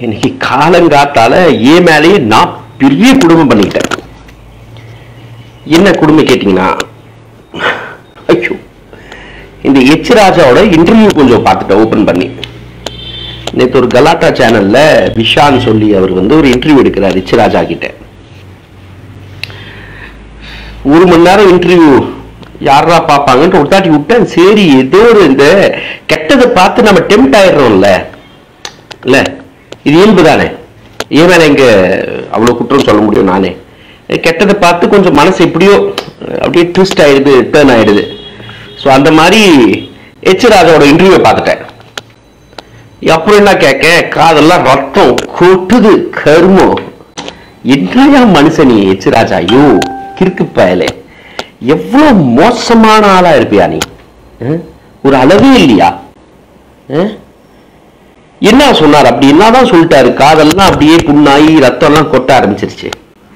இன்னைக்கு காலங்காத்தால ஏன் மேலேயே நான் பெரிய குடும்பம் பண்ணிக்கிட்டேன் என்ன குடும்பம் கேட்டீங்கன்னா ஐயோ இந்த எச் ராஜாவோட இன்டர்வியூ கொஞ்சம் பார்த்துட்டேன் ஓபன் பண்ணி நேற்று ஒரு கலாட்டா சேனல்ல விஷான் சொல்லி அவர் வந்து ஒரு இன்டர்வியூ எடுக்கிறார் எச் ராஜா கிட்ட ஒரு மணி நேரம் இன்டர்வியூ யாரா பார்ப்பாங்கன்ட்டு ஒரு தாட்டி விட்டேன் சரி ஏதோ ஒரு இந்த கெட்டதை பார்த்து நம்ம டெம்ட் ஆயிடுறோம்ல இல்ல இது இயல்பு தானே ஏன் மேல எங்க அவ்வளவு குற்றம் சொல்ல முடியும் நானே கெட்டதை பார்த்து கொஞ்சம் மனசு எப்படியோ அப்படியே ட்விஸ்ட் ஆயிடுது டேர்ன் ஆயிடுது ஸோ அந்த மாதிரி எச் ராஜாவோட இன்டர்வியூ பார்த்துட்டேன் அப்புறம் என்ன கேட்க காதெல்லாம் ரத்தம் கொட்டுது கருமம் என்னையா மனுஷன் நீ எச் ராஜா ஐயோ கிறுக்கு பயலே எவ்வளவு மோசமான ஆளா இருப்பியா நீ அஹ்? ஒரு அளவே இல்லையா அஹ்? என்ன சொன்னார் அப்படி என்னதான் சொல்லிட்டாரு காதெல்லாம் அப்படியே புண்ணாகி ரத்தம் எல்லாம் கொட்ட ஆரம்பிச்சிருச்சு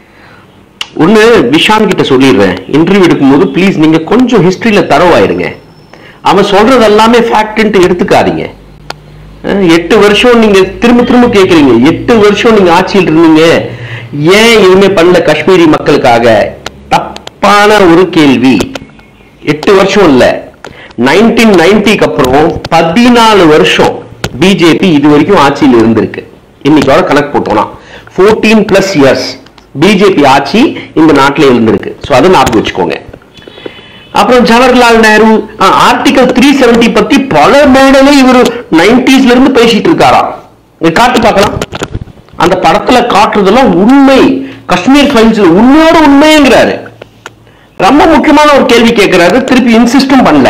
ஒண்ணு விஷான் கிட்ட சொல்லிடுறேன் இன்டர்வியூ எடுக்கும்போது ப்ளீஸ் நீங்க கொஞ்சம் ஹிஸ்டரியில தரவாயிருங்க அவன் சொல்றது எல்லாமே ஃபேக்ட்ன்ட்டு எடுத்துக்காதீங்க அஹ், எட்டு வருஷம் நீங்க திரும்ப திரும்ப கேக்குறீங்க எட்டு வருஷம் நீங்க ஆட்சியில் இருந்தீங்க ஏன் எதுவுமே பண்ணல காஷ்மீரி மக்களுக்காக தப்பான ஒரு கேள்வி எட்டு வருஷம் இல்ல நைன்டீன் நைன்டிக்கு அப்புறம் பதினாலு வருஷம் பிஜேபி இது வரைக்கும் ஆட்சியில் இருந்திருக்கு இன்னைக்கோட கணக்கு போட்டோம்னா ஃபோர்டீன் பிளஸ் இயர்ஸ் பிஜேபி ஆட்சி இந்த நாட்டில் இருந்திருக்கு ஸோ அதை ஞாபகம் வச்சுக்கோங்க அப்புறம் Jawaharlal Nehru article three seventy பத்தி பல மேடலே இவர் நைன்டிஸ்ல இருந்து பேசிட்டு இருக்காராம் இங்க காட்டு பார்க்கலாம் அந்த படத்துல காட்டுறதெல்லாம் உண்மை காஷ்மீர் ஃபைல்ஸ் உண்மையோட உண்மைங்கிறாரு ரொம்ப முக்கியமான ஒரு கேள்வி கேட்கிறாரு திருப்பி இன்சிஸ்டும் பண்ணல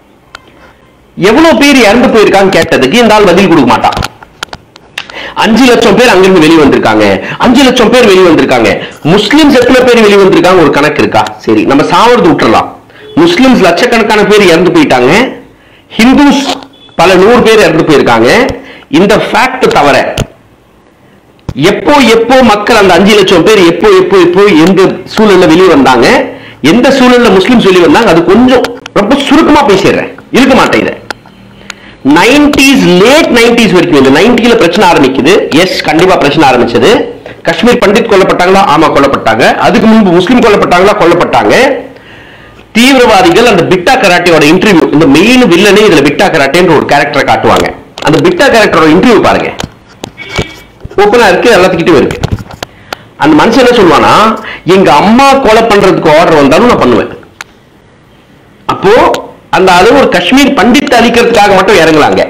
எவ்வளவு பேர் இறந்து போயிருக்காங்க கேட்டதுக்கு இந்த ஆள் பதில் கொடுக்க மாட்டான் அஞ்சு லட்சம் பேர் அங்கிருந்து வெளியே வந்திருக்காங்க அஞ்சு லட்சம் பேர் வெளியே வந்திருக்காங்க முஸ்லிம்ஸ் எத்தனை பேர் வெளியே வந்திருக்காங்க ஒரு கணக்கு இருக்கா சரி நம்ம சாவறது விட்டுறலாம் முஸ்லிம்ஸ் லட்சக்கணக்கான பேர் இறந்து போயிட்டாங்க ஹிந்துஸ் பல நூறு பேர் இறந்து போயிருக்காங்க இந்த ஃபேக்ட் தவிர எப்போ எப்போ மக்கள் அந்த அஞ்சு லட்சம் பேர் எப்போ எப்போ எப்போ எந்த சூழல்ல வெளியே வந்தாங்க எந்த சூழல்ல முஸ்லிம்ஸ் வெளியே வந்தாங்க அது கொஞ்சம் ரொம்ப சுருக்கமா பேசிடுறேன் இருக்க மாட்டேன் இதை நைன்டிஸ் லேட் நைன்டிஸ் வரைக்கும் இந்த நைன்டில பிரச்சனை ஆரம்பிக்குது எஸ் கண்டிப்பா பிரச்சனை ஆரம்பிச்சது காஷ்மீர் பண்டித் கொல்லப்பட்டாங்களா ஆமா கொல்லப்பட்டாங்க அதுக்கு முன்பு முஸ்லிம் கொல்லப்பட்டாங்களா கொல்லப்பட்டாங்க தீவிரவாதிகள் அந்த பிட்டா கராட்டேயோட இன்டர்வியூ இந்த மெயின் வில்லனே இதுல பிட்டா கராட்டேன்ற ஒரு கேரக்டரை காட்டுவாங்க அந்த பிட்டா கேரக்டரோட இன்டர்வியூ பாருங்க ஓப்பனா இருக்கு எல்லாத்துக்கிட்டும் இருக்கு அந்த மனுஷன் என்ன சொல்லுவானா எங்க அம்மா கொலை பண்றதுக்கு ஆர்டர் வந்தாலும் நான் பண்ணுவேன் அப்போ அந்த அது ஒரு காஷ்மீர் பண்டித் அழிக்கிறதுக்காக மட்டும் இறங்கலாங்க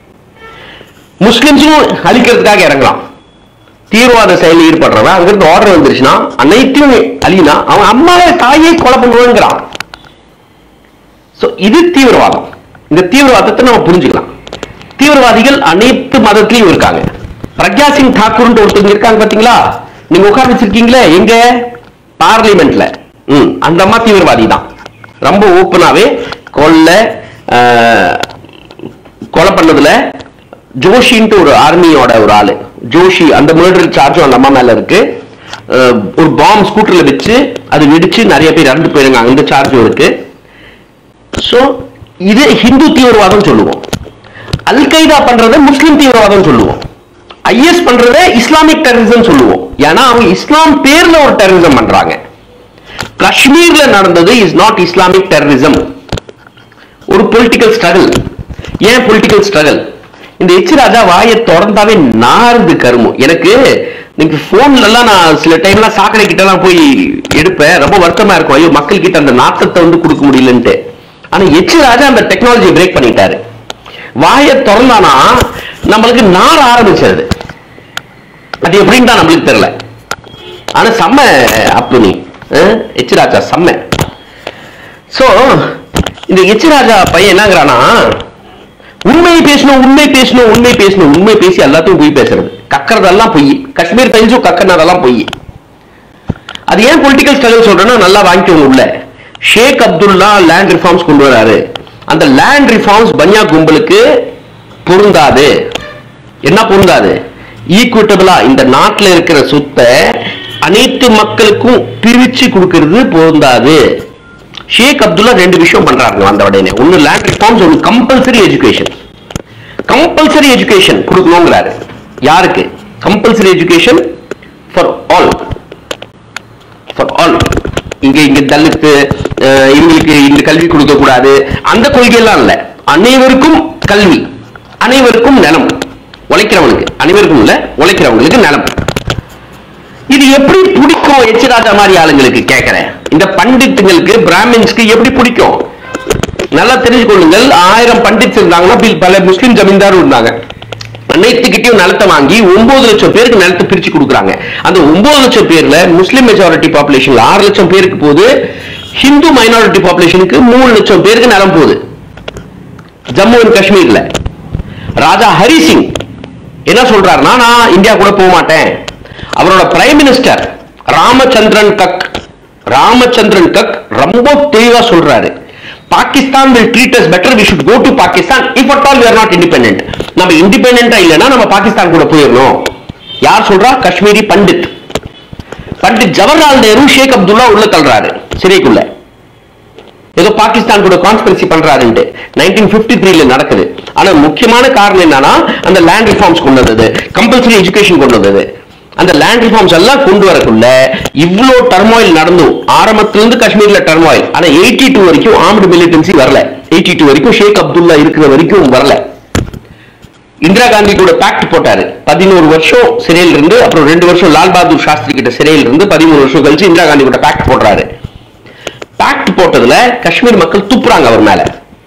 முஸ்லிம்ஸும் அழிக்கிறதுக்காக இறங்கலாம் தீவிரவாத செயலில் ஈடுபடுறவன் அங்கிருந்து ஆர்டர் வந்துருச்சுன்னா அனைத்தையும் அழினா அவன் அம்மாவை தாயை கொலை பண்ணுவாங்கிறான் சோ இது தீவிரவாதம் இந்த தீவிரவாதத்தை நம்ம புரிஞ்சுக்கலாம் தீவிரவாதிகள் அனைத்து மதத்திலையும் இருக்காங்க பிரக்யா சிங் தாக்கூர் ஒருத்தவங்க இருக்காங்க பாத்தீங்களா நீங்க உட்கார வச்சிருக்கீங்களே எங்க பார்லிமெண்ட்ல ம் அந்த அம்மா தீவிரவாதி தான் ரொம்ப ஓப்பனாவே கொல்ல ஆஹ், கொலை பண்ணதுல ஜோஷின்ட்டு ஒரு ஆர்மியோட ஒரு ஆளு ஜோஷி அந்த மர்டர் சார்ஜும் அந்த அம்மா மேல இருக்கு அஹ், ஒரு பாம் ஸ்கூட்டர்ல வச்சு அது வெடிச்சு நிறைய பேர் இறந்து போயிருக்காங்க அந்த சார்ஜும் இருக்கு சோ இது ஹிந்து தீவிரவாதம் சொல்லுவோம் அல் கைதா பண்றத முஸ்லிம் தீவிரவாதம் சொல்லுவோம் ஐஎஸ் பண்றத இஸ்லாமிக் டெரரிசம் சொல்லுவோம் ஏன்னா அவங்க இஸ்லாம் பேர்ல ஒரு டெரரிசம் பண்றாங்க காஷ்மீர்ல நடந்தது இஸ் நாட் இஸ்லாமிக் டெரரிசம் ஒரு பொலிட்டிக்கல் ஸ்ட்ரகிள் ஏன் பொலிட்டிக்கல் ஸ்ட்ரகிள் இந்த எச் ராஜா வாயை திறந்தாவே நாறுது கருமம் எனக்கு நீங்க போன்ல எல்லாம் நான் சில டைம்லாம் சாக்கடை கிட்ட எல்லாம் போய் எடுப்பேன் ரொம்ப வருத்தமா இருக்கும் ஐயோ மக்கள் கிட்ட அந்த நாட்டத்தை வந்து கொடுக்க முடியலன்ட்டு ஆனா எச் ராஜா அந்த டெக்னாலஜியை பிரேக் பண்ணிட்டாரு வாயை திறந்தானா நம்மளுக்கு நார ஆரம்பிச்சது அது எப்படின்னு தான் நம்மளுக்கு தெரியல ஆனா செம்ம அப்பு நீ அஹ், எச் ராஜா செம்ம சோ இந்த எச் ராஜா பையன் என்னங்கிறானா உண்மை பேசணும் உண்மை பேசணும் உண்மை பேசணும் உண்மை பேசி எல்லாத்தையும் பொய் பேசுறது கக்கறதெல்லாம் பொய் காஷ்மீர் ஃபைல்ஸும் கக்கறதெல்லாம் பொய் அது ஏன் பொலிட்டிக்கல் ஸ்ட்ரகிள் சொல்றேன்னா நல்லா வாங்கிக்கோங்க உள்ள ஷேக் அப்துல்லா லேண்ட் ரிஃபார்ம்ஸ் கொண்டு வராரு அந்த லேண்ட் ரிஃபார்ம்ஸ் பன்யா கும்பலுக்கு பொருந்தாது என்ன பொருந்தாது ஈக்குவிட்டபிளா இந்த நாட்டுல இருக்கிற சொத்தை அனைத்து மக்களுக்கும் பிரிச்சு கொடுக்கிறது பொருந்தாது ஷேக் அப்துல்லா ரெண்டு விஷயம் பண்றாங்க வந்த உடனே ஒன்னு லேண்ட் ரிஃபார்ம்ஸ் ஒன்னு கம்பல்சரி எஜுகேஷன் கம்பல்சரி எஜுகேஷன் கொடுக்கணுங்கிறாரு யாருக்கு compulsory education for all for all இங்க இங்க தலித்து அஹ், இவங்களுக்கு இந்த கல்வி கொடுக்க கூடாது அந்த கொள்கையெல்லாம் இல்ல அனைவருக்கும் கல்வி அனைவருக்கும் நிலம் உழைக்கிறவனுக்கு அனைவருக்கும் இல்ல உழைக்கிறவங்களுக்கு நிலம் இது எப்படி பிடிக்கும் எச் ராஜா மாதிரி ஆளுங்களுக்கு கேட்கிறேன் இந்த பண்டிட்டுங்களுக்கு பிராமின்ஸ்க்கு எப்படி பிடிக்கும் நல்லா தெரிஞ்சு கொள்ளுங்கள் ஆயிரம் பண்டிட்ஸ் இருந்தாங்கன்னா பி- பல முஸ்லிம் ஜமீன்தார் இருந்தாங்க அனைத்துக்கிட்டையும் நிலத்தை வாங்கி ஒன்பது லட்சம் பேருக்கு நிலத்தை பிரிச்சு கொடுக்குறாங்க அந்த ஒன்பது லட்சம் பேர்ல முஸ்லிம் மெஜாரிட்டி பாப்புலேஷன்ல ஆறு லட்சம் பேருக்கு போகுது ஹிந்து மைனாரிட்டி பாப்புலேஷனுக்கு மூணு லட்சம் பேருக்கு நிலம் போகுது ஜம்மு அண்ட் காஷ்மீர்ல ராஜா ஹரி சிங் என்ன சொல்றாருன்னா நான் இந்தியா கூட போக மாட்டேன் அவரோட பிரைம் மினிஸ்டர் ராமச்சந்திரன் கக் ராமச்சந்திரன் கக் ரொம்ப தெளிவா சொல்றாரு Pakistan will treat us better we should go to Pakistan if at all we are not independent நம்ம இண்டிபெண்டா இல்லைன்னா நம்ம பாகிஸ்தான் கூட போயிடணும் யார் சொல்றா காஷ்மீரி பண்டித் பண்டிட் ஜவஹர்லால் நேரு ஷேக் அப்துல்லா உள்ள தள்ளுறாரு சிறைக்குள்ள ஏதோ பாகிஸ்தான் கூட கான்ஸ்பிரசி பண்றாருன்ட்டு நைன்டீன் பிப்டி த்ரீல நடக்குது ஆனா முக்கியமான காரணம் என்னன்னா அந்த லேண்ட் ரிஃபார்ம்ஸ் கொண்டு வந்தது கம்பல்சரி எஜுகேஷன் கொண்டு வந்தது அந்த லேண்ட் ரிஃபார்ம்ஸ் எல்லாம் கொண்டு வரக்குள்ள இவ்ளோ டர்மாயில் நடந்தும் ஆரம்பத்துல இருந்து காஷ்மீர்ல டர்மாயில் ஆனா எயிட்டி டூ வரைக்கும் ஆர்ம்டு மிலிட்டன்சி வரல எயிட்டி டூ வரைக்கும் ஷேக் அப்துல்லா இருக்கிற வரைக்கும் வரல இந்திரா காந்தி கூட பேக்ட் போட்டாரு பதினோரு வருஷம் சிறையில் இருந்து அப்புறம் ரெண்டு வருஷம் லால் பகதூர் சாஸ்திரி கிட்ட சிறையில் இருந்து பதிமூணு வருஷம் கழிச்சு இந்திரா காந்தி கூட பேக்ட் போடுறாரு பேக்ட் போட்டதுல காஷ்மீர் மக்கள் துப்புறாங்க அவர் மேல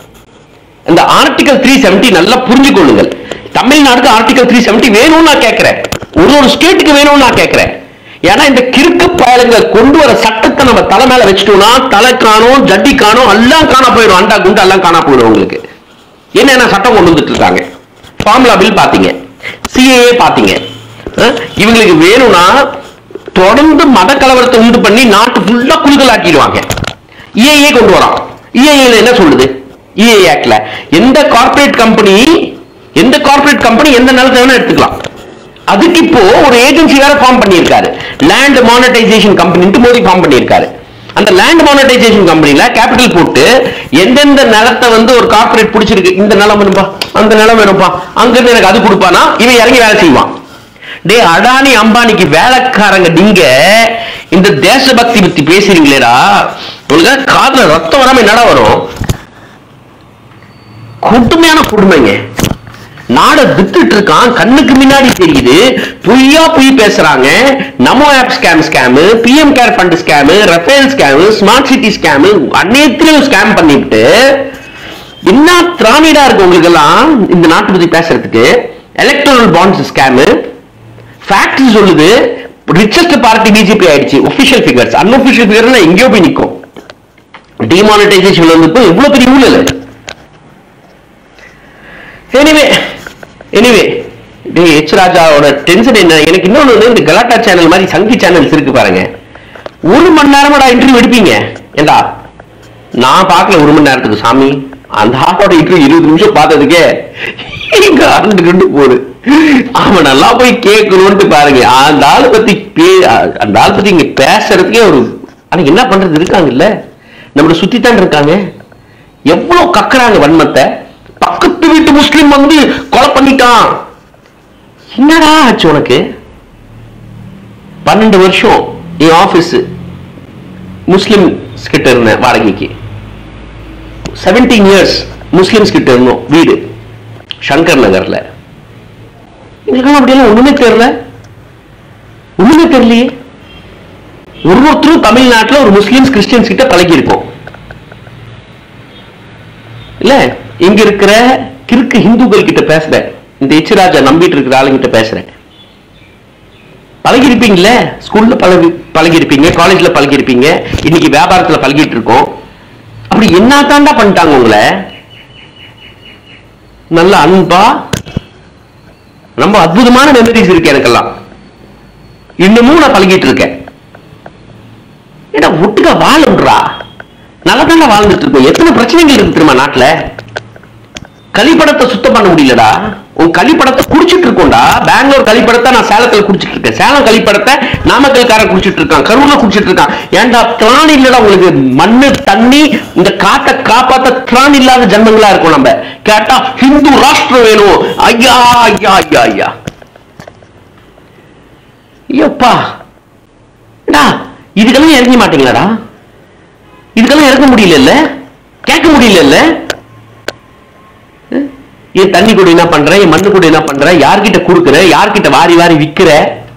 இந்த ஆர்டிகல் த்ரீ செவன்டி நல்லா புரிஞ்சு கொள்ளுங்கள் தமிழ்நாடுக்கு ஆர்டிகல் த்ரீ செவன்டி வேணும்னு நான் கேட்கிறேன் ஒரு ஒரு ஸ்டேட்டுக்கு வேணும்னு நான் கேட்கிறேன் ஏன்னா இந்த கிறுக்கு பயலுங்க கொண்டு வர சட்டத்தை நம்ம தலை மேல வச்சுட்டோம்னா தலை காணும் ஜட்டி காணும் எல்லாம் காணா போயிடும் அண்டா குண்டு எல்லாம் காணா போயிடும் உங்களுக்கு என்னென்ன சட்டம் கொண்டு வந்துட்டு இருக்காங்க ஃபார்முலா பில் பாத்தீங்க சிஏஏ பாத்தீங்க அஹ், இவங்களுக்கு வேணும்னா தொடர்ந்து மத கலவரத்தை உண்டு பண்ணி நாட்டு ஃபுல்லா குழுக்கள் ஆக்கிடுவாங்க இஏஏ கொண்டு வரான் இஏஏல என்ன சொல்லுது இஏ ஆக்ட்ல எந்த கார்ப்பரேட் கம்பெனி எந்த கார்ப்பரேட் கம்பெனி எந்த நிலத்தை வேணா எடுத்துக்கலாம் அதுக்கு இப்போ ஒரு ஏஜென்சி வேற ஃபார்ம் பண்ணியிருக்காரு லேண்ட் மானிட்டைசேஷன் கம்பெனிட்டு மோடி ஃபார்ம் பண்ணியிருக்காரு அந்த லேண்ட் மானிட்டைசேஷன் கம்பெனில கேபிட்டல் போட்டு எந்தெந்த நிலத்தை வந்து ஒரு கார்ப்பரேட் பிடிச்சிருக்கு இந்த நிலம் வேணும்பா அந்த நிலம் வேணும்பா அங்க இருந்து எனக்கு அது கொடுப்பானா இவன் இறங்கி வேலை செய்வான் டே அடானி அம்பானிக்கு வேலைக்காரங்க நீங்க இந்த தேசபக்தி பத்தி பேசுறீங்களேடா உங்களுக்கு காதுல ரத்தம் வராம என்னடா வரும் கொடுமையான கொடுமைங்க நாட வித்துட்டு இருக்கான் கண்ணுக்கு முன்னாடி தெரியுது பொய்யா பொய் பேசுறாங்க Namo app scam scam PM care fund scam Rafale scam smart city scam அனைத்திலையும் ஸ்கேம் பண்ணிவிட்டு என்ன திராணிடா இருக்கு உங்களுக்கு எல்லாம் இந்த நாட்டு பத்தி பேசுறதுக்கு எலக்ட்ரல் பாண்ட்ஸ் ஸ்கேம் ஃபேக்ட் சொல்லுது ரிச்சஸ்ட் பார்ட்டி பிஜேபி ஆயிடுச்சு ஒபிஷியல் ஃபிகர்ஸ் அன்ஒபிஷியல் ஃபிகர்ல எங்கேயோ போய் நிக்கும் டிமானிட்டைசேஷன் வந்து இப்போ எவ்வளவு பெரிய ஊழல் எனிவே எனிவே டேய் எச் ராஜாவோட டென்ஷன் என்ன எனக்கு இன்னொன்னு வந்து இந்த கலாட்டா சேனல் மாதிரி சங்கி சேனல்ஸ் இருக்கு பாருங்க ஒரு மணி நேரமாடா இன்டர்வியூ எடுப்பீங்க ஏண்டா நான் பார்க்கல ஒரு மணி நேரத்துக்கு சாமி அந்த ஆளோட இன்டர்வியூ இருபது நிமிஷம் பார்த்ததுக்கே எங்க அரண்டு ரெண்டு போடு அவன் நல்லா போய் கேட்கணும்னு பாருங்க அந்த ஆளை பத்தி பே- அந்த ஆளை பத்தி இங்க பேசுறதுக்கே ஒரு ஆனா என்ன பண்றது இருக்காங்க இல்ல நம்மள சுத்தி தான் இருக்காங்க எவ்வளவு கக்குறாங்க வன்மத்தை பக்கத்து வீட்டு முஸ்லிம் வந்து கொலை பண்ணிட்டான் என்னடா ஆச்சு உனக்கு பன்னெண்டு வருஷம் என் ஆபீஸ் முஸ்லிம் கிட்ட இருந்தேன் வாடகைக்கு செவன்டீன் இயர்ஸ் முஸ்லிம்ஸ் கிட்ட இருந்தோம் வீடு சங்கர் நகர்ல எங்களுக்கெல்லாம் அப்படியெல்லாம் ஒண்ணுமே தெரியல ஒண்ணுமே தெரியலையே ஒரு ஒருத்தரும் தமிழ்நாட்டுல ஒரு முஸ்லிம்ஸ் கிறிஸ்டியன்ஸ் கிட்ட பழகி இருக்கோம் இல்ல இங்க இருக்கிற கிறுக்கு இந்துக்கள் கிட்ட பேசுறேன் இந்த எச்ராஜா நம்பிட்டு இருக்கிற ஆளுங்கிட்ட பேசுறேன் பழகிருப்பீங்கல்ல ஸ்கூல்ல பழகி பழகிருப்பீங்க காலேஜ்ல பழகிருப்பீங்க இன்னைக்கு வியாபாரத்துல பழகிட்டு இருக்கோம் அப்படி என்ன தாண்டா பண்ணிட்டாங்க உங்களை நல்ல அன்பா ரொம்ப அற்புதமான மெமரிஸ் இருக்கு எனக்கெல்லாம் இன்னமும் நான் பழகிட்டு இருக்கேன் ஏடா ஒட்டுக்கா வாழுன்றா நல்லா தானே வாழ்ந்துட்டு இருக்கோம் எத்தனை பிரச்சனைகள் இருக்கு தெரியுமா நாட்டுல கழிப்படத்தை சுத்தம் பண்ண முடியலடா உன் கழிப்படத்தை குடிச்சிட்டு இருக்கோம்டா பெங்களூர் கழிப்படத்தை நான் சேலத்துல குடிச்சிட்டு இருக்கேன் சேலம் கழிப்படத்தை நாமக்கல்காரன் குடிச்சிட்டு இருக்கான் கரூர்ல குடிச்சிட்டு இருக்கான் ஏன்டா திராணி இல்லடா உங்களுக்கு மண்ணு தண்ணி இந்த காட்டை காப்பாத்த திராணி இல்லாத ஜன்மங்களா இருக்கும் நம்ம கேட்டா ஹிந்து ராஷ்டிரம் வேணும் ஐயா ஐயா ஐயா ஐயா ஐயோப்பா டா இதுக்கெல்லாம் இறங்க மாட்டீங்களாடா இதுக்கெல்லாம் இறங்க முடியல கேட்க முடியல என் தண்ணி கூட என்ன பண்ற என் மண்ணு கூட என்ன பண்ற யார்கிட்ட குடுக்குற யார்கிட்ட வாரி வாரி விக்கிற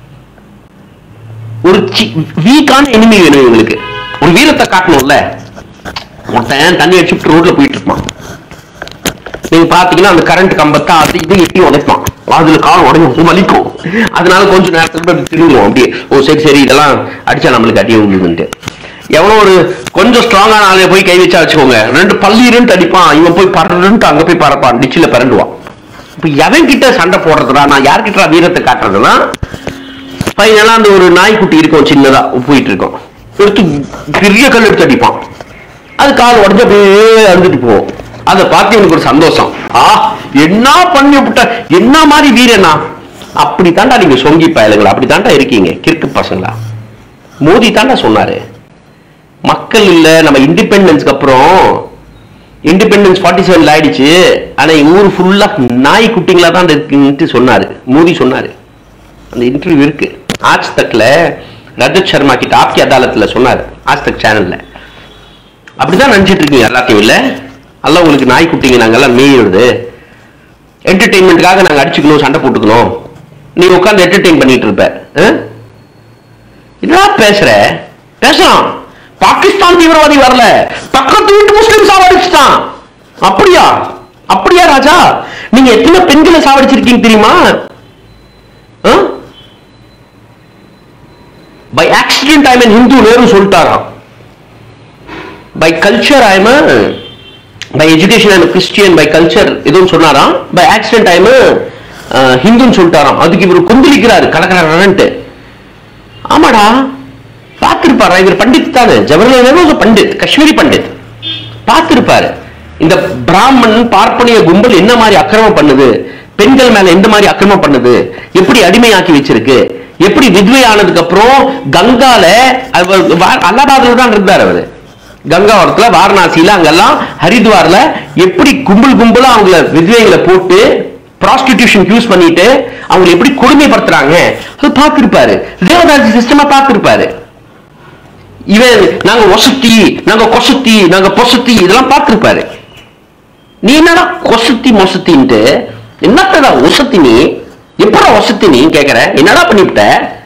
ஒரு வீக்கான எனிமி வேணும் இவங்களுக்கு ஒரு வீரத்தை காட்டணும்ல ஒருத்தன் தண்ணி அடிச்சுட்டு ரோட்ல போயிட்டு இருப்பான் நீங்க பாத்தீங்கன்னா அந்த கரண்ட் கம்பத்தை அது இது எட்டி உதைப்பான் அதுல கால் உடையும் வலிக்கும் அதனால கொஞ்சம் நேரத்துக்கு அப்படி திரும்புவோம் அப்படியே ஓ சரி சரி இதெல்லாம் அடிச்சா நம்மளுக்கு அடி விழுதுன்ட்டு எவ்வளோ ஒரு கொஞ்சம் ஸ்ட்ராங்கான ஆளை போய் கை வச்சா வச்சுக்கோங்க ரெண்டு பல்லீருன்ட்டு அடிப்பான் இவன் போய் பறந்துட்டு அங்க போய் பறப்பான் டிச்சில பறண்டுவான் இப்ப எவன் கிட்ட சண்டை போடுறதுடா நான் யார்கிட்ட வீரத்தை காட்டுறதுன்னா ஃபைனலா அந்த ஒரு நாய்க்குட்டி இருக்கும் சின்னதா போயிட்டு இருக்கும் எடுத்து பெரிய கல் எடுத்து அடிப்பான் அது கால் உடஞ்சு அப்படியே அழுதுட்டு போகும் அதை பார்த்து எனக்கு ஒரு சந்தோஷம் ஆ என்ன பண்ணி விட்ட என்ன மாதிரி வீரனா அப்படி தாண்டா நீங்க சொங்கி பயலுங்களா அப்படி தாண்டா இருக்கீங்க கிறுக்கு பசங்களா மோடி தாண்டா சொன்னாரு மக்கள் இல்ல நம்ம இண்டிபெண்டன்ஸ்க்கு அப்புறம் இண்டிபெண்டன்ஸ் ஃபார்ட்டி செவன்ல ஆயிடுச்சு ஆனா எங்க ஊர் ஃபுல்லா நாய் குட்டிங்களா தான் இருக்குன்ட்டு சொன்னாரு மோடி சொன்னாரு அந்த இன்டர்வியூ இருக்கு ஆஜ் தக்ல ரஜத் சர்மா கிட்ட ஆப்கி அதாலத்துல சொன்னாரு ஆஜ் தக் சேனல்ல அப்படிதான் நினைச்சிட்டு இருக்கீங்க எல்லாத்தையும் இல்ல எல்லாம் உங்களுக்கு நாய் குட்டிங்க நாங்கெல்லாம் மேயிடுது என்டர்டெயின்மெண்ட்டுக்காக நாங்க அடிச்சுக்கணும் சண்டை போட்டுக்கணும் நீ உட்காந்து என்டர்டெயின் பண்ணிட்டு இருப்ப ஆ? என்னடா பேசுற பேசலாம் பாகிஸ்தான் தீவிரவாதி வரல பக்கத்து வீட்டு முஸ்லிம் சாவடிச்சுட்டான் அப்படியா அப்படியா ராஜா நீங்க எத்தனை பெண்களை சாவடிச்சிருக்கீங்க தெரியுமா by accident I'm Hindu Nehru சொல்லிட்டாராம் by culture I'm by education I'm Christian by culture எதுவும் சொன்னாராம் பை ஆக்சிடென்ட் ஐம் ஹிந்துன்னு சொல்லிட்டாராம் அதுக்கு இவர் கொந்தளிக்கிறாரு கடற்கரை ஆமாடா பார்த்திருப்பாரா இவர் பண்டித் தானே ஜவஹர்லால் நேரு was a பண்டித் காஷ்மீரி பண்டித் பார்த்திருப்பாரு இந்த பிராமணன் பார்ப்பனிய கும்பல் என்ன மாதிரி அக்கிரமம் பண்ணுது பெண்கள் மேல எந்த மாதிரி அக்கிரமம் பண்ணுது எப்படி அடிமையாக்கி வச்சிருக்கு எப்படி வித்வை ஆனதுக்கு அப்புறம் கங்கால அவர் வா- அலகாபாத்ல தான் இருந்தார் அவரு கங்காவரத்துல வாரணாசியில அங்கெல்லாம் ஹரித்வார்ல எப்படி கும்பல் கும்பலா அவங்கள வித்வைகளை போட்டு ப்ராஸ்டிடியூஷன் யூஸ் பண்ணிட்டு அவங்களை எப்படி கொடுமைப்படுத்துறாங்க அது பார்த்திருப்பாரு தேவதாசி சிஸ்டமா பார்த்திருப்பாரு இவன் நாங்க ஒசத்தி நாங்க கொசத்தி நாங்க பொசத்தி இதெல்லாம் பார்த்திருப்பாரு நீ என்னடா கொசத்தி மொசத்தின்ட்டு என்னத்தடா ஒசத்தி நீ எப்படா ஒசத்தி நீ கேக்குற என்னடா பண்ணிவிட்ட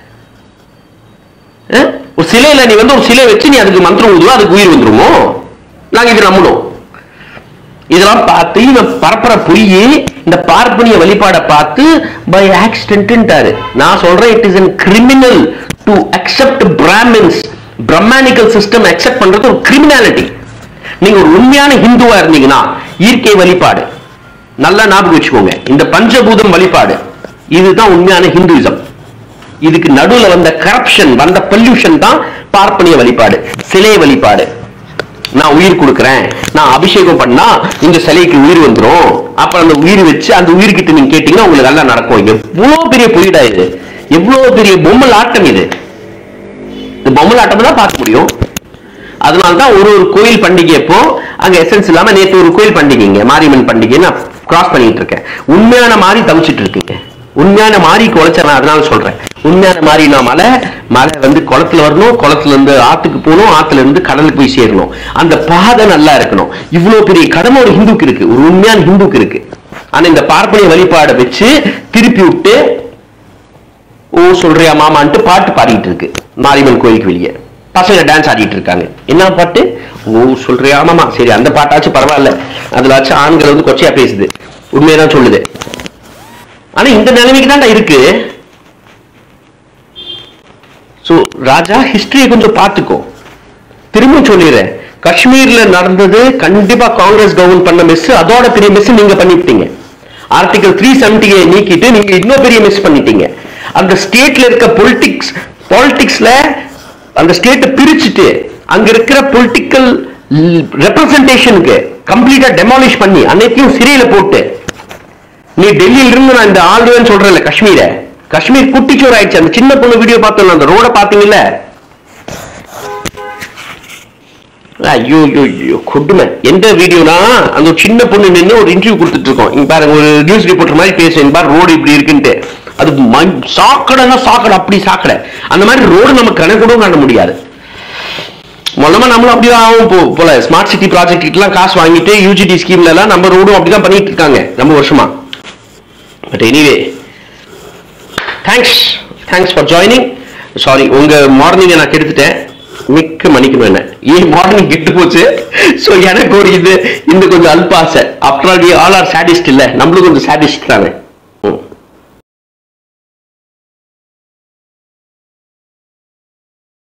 அஹ்? ஒரு சிலையில நீ வந்து ஒரு சிலை வச்சு நீ அதுக்கு மந்திரம் ஊதுவா அதுக்கு உயிர் வந்துருமோ நாங்க இது நம்பணும் இதெல்லாம் பார்த்து இவன் பரப்புற பொய் இந்த பார்ப்பனிய வழிபாடை பார்த்து பை ஆக்சிடென்ட்ன்ட்டாரு நான் சொல்றேன் it is an criminal to accept Brahmins Brahmanical system accept பண்றது ஒரு கிரிமினாலிட்டி நீங்க ஒரு உண்மையான ஹிந்துவா இருந்தீங்கன்னா இயற்கை வழிபாடு நல்லா ஞாபகம் வச்சுக்கோங்க இந்த பஞ்சபூதம் வழிபாடு இதுதான் உண்மையான ஹிந்துயிசம் இதுக்கு நடுவுல வந்த கரப்ஷன் வந்த பொல்யூஷன் தான் பார்ப்பனிய வழிபாடு சிலை வழிபாடு நான் உயிர் கொடுக்கிறேன் நான் அபிஷேகம் பண்ணா இந்த சிலைக்கு உயிர் வந்துரும் அப்புறம் அந்த உயிர் வச்சு அந்த உயிர்கிட்ட நீங்க கேட்டீங்கன்னா உங்களுக்கு நல்லா நடக்கும் எவ்வளவு பெரிய பொய்டா இது எவ்வளவு பெரிய பொம்மல் ஆட்டம் இது இந்த பொம்மல் ஆட்டம் தான் பார்க்க முடியும் அதனால தான் ஒரு ஒரு கோயில் பண்டிகை அப்போ அங்க எசன்ஸ் இல்லாம நேத்து ஒரு கோயில் பண்டிகைங்க மாரியம்மன் பண்டிகை நான் கிராஸ் பண்ணிட்டு இருக்கேன் உண்மையான மாறி தவிச்சிட்டு இருக்கீங்க உண்மையான மாறி குலைச்ச நான் அதனால சொல்றேன் உண்மையான மாறினா மலை மலை வந்து குளத்துல வரணும் குளத்துல இருந்து ஆத்துக்கு போகணும் ஆத்துல இருந்து கடலுக்கு போய் சேரணும் அந்த பாதை நல்லா இருக்கணும் இவ்வளவு பெரிய கடமை ஒரு ஹிந்துக்கு இருக்கு ஒரு உண்மையான ஹிந்துக்கு இருக்கு ஆனா இந்த பார்ப்பனிய வழிபாடை வச்சு திருப்பி விட்டு ஓ சொல்றியா மாமான்ட்டு பாட்டு பாடிட்டு இருக்கு மாரியம்மன் கோயிலுக்கு வெளியே பசங்க டான்ஸ் ஆடிட்டு இருக்காங்க என்ன பாட்டு ஓ சொல்றியா மாமா சரி அந்த பாட்டாச்சும் பரவாயில்ல அதுலாச்சும் ஆண்கள் வந்து கொச்சையா பேசுது உண்மையதான் சொல்லுது ஆனா இந்த நிலைமைக்கு தான்டா இருக்கு சோ ராஜா ஹிஸ்டரியை கொஞ்சம் பார்த்துக்கோ திரும்ப சொல்லிடுறேன் காஷ்மீர்ல நடந்தது கண்டிப்பா காங்கிரஸ் கவர்மெண்ட் பண்ண மிஸ் அதோட பெரிய மிஸ் நீங்க பண்ணிட்டீங்க ஆர்டிகல் த்ரீ செவன்டியை நீக்கிட்டு நீங்க இன்னும் பெரிய மிஸ் பண்ணிட்டீங்க அந்த ஸ்டேட்ல இருக்க பொலிட்டிக்ஸ் பாலிடிக்ஸ்ல அந்த ஸ்டேட்டை பிரிச்சுட்டு அங்க இருக்கிற பொலிட்டிக்கல் ரெப்ரசன்டேஷனுக்கு கம்ப்ளீட்டா டெமாலிஷ் பண்ணி அனைத்தையும் சிறையில போட்டு நீ டெல்லியில இருந்து நான் இந்த ஆள்வேன்னு சொல்றேன்ல காஷ்மீரை காஷ்மீர் குட்டிச்சோர் ஆயிடுச்சு அந்த சின்ன பொண்ணு வீடியோ பார்த்தோம் அந்த ரோட பாத்தீங்கல்ல ஐயோ ஐயோ ஐயோ கொடுமை எந்த வீடியோனா அந்த ஒரு சின்ன பொண்ணு நின்று ஒரு இன்டர்வியூ கொடுத்துட்டு இருக்கோம் இங்க பாருங்க ஒரு நியூஸ் ரிப்போர்ட்டர் மாதிரி பேசுறேன் பாரு ரோடு இப்படி இருக்குன்ட்டு அது மண்- சாக்கடைன்னா சாக்கடை அப்படி சாக்கடை அந்த மாதிரி ரோடு நம்ம கணக்கூடவும் காண முடியாது மொத்தமா நம்மளும் அப்படிதான் ஆகும் போ போல ஸ்மார்ட் சிட்டி ப்ராஜெக்ட் எல்லாம் காசு வாங்கிட்டு யூஜிடி ஸ்கீம்ல எல்லாம் நம்ம ரோடும் அப்படிதான் பண்ணிட்டு இருக்காங்க ரொம்ப வருஷமா but anyway thanks thanks for joining sorry உங்க மார்னிங்கை நான் கெடுத்துட்டேன் மிக்க மன்னிக்கணும் என்ன ஏன் மார்னிங் கெட்டு போச்சு ஸோ எனக்கு ஒரு இது இந்த கொஞ்சம் அல்ப ஆசை after all all are sadist இல்ல நம்மளும் கொஞ்சம் சாடிஸ்ட் தானே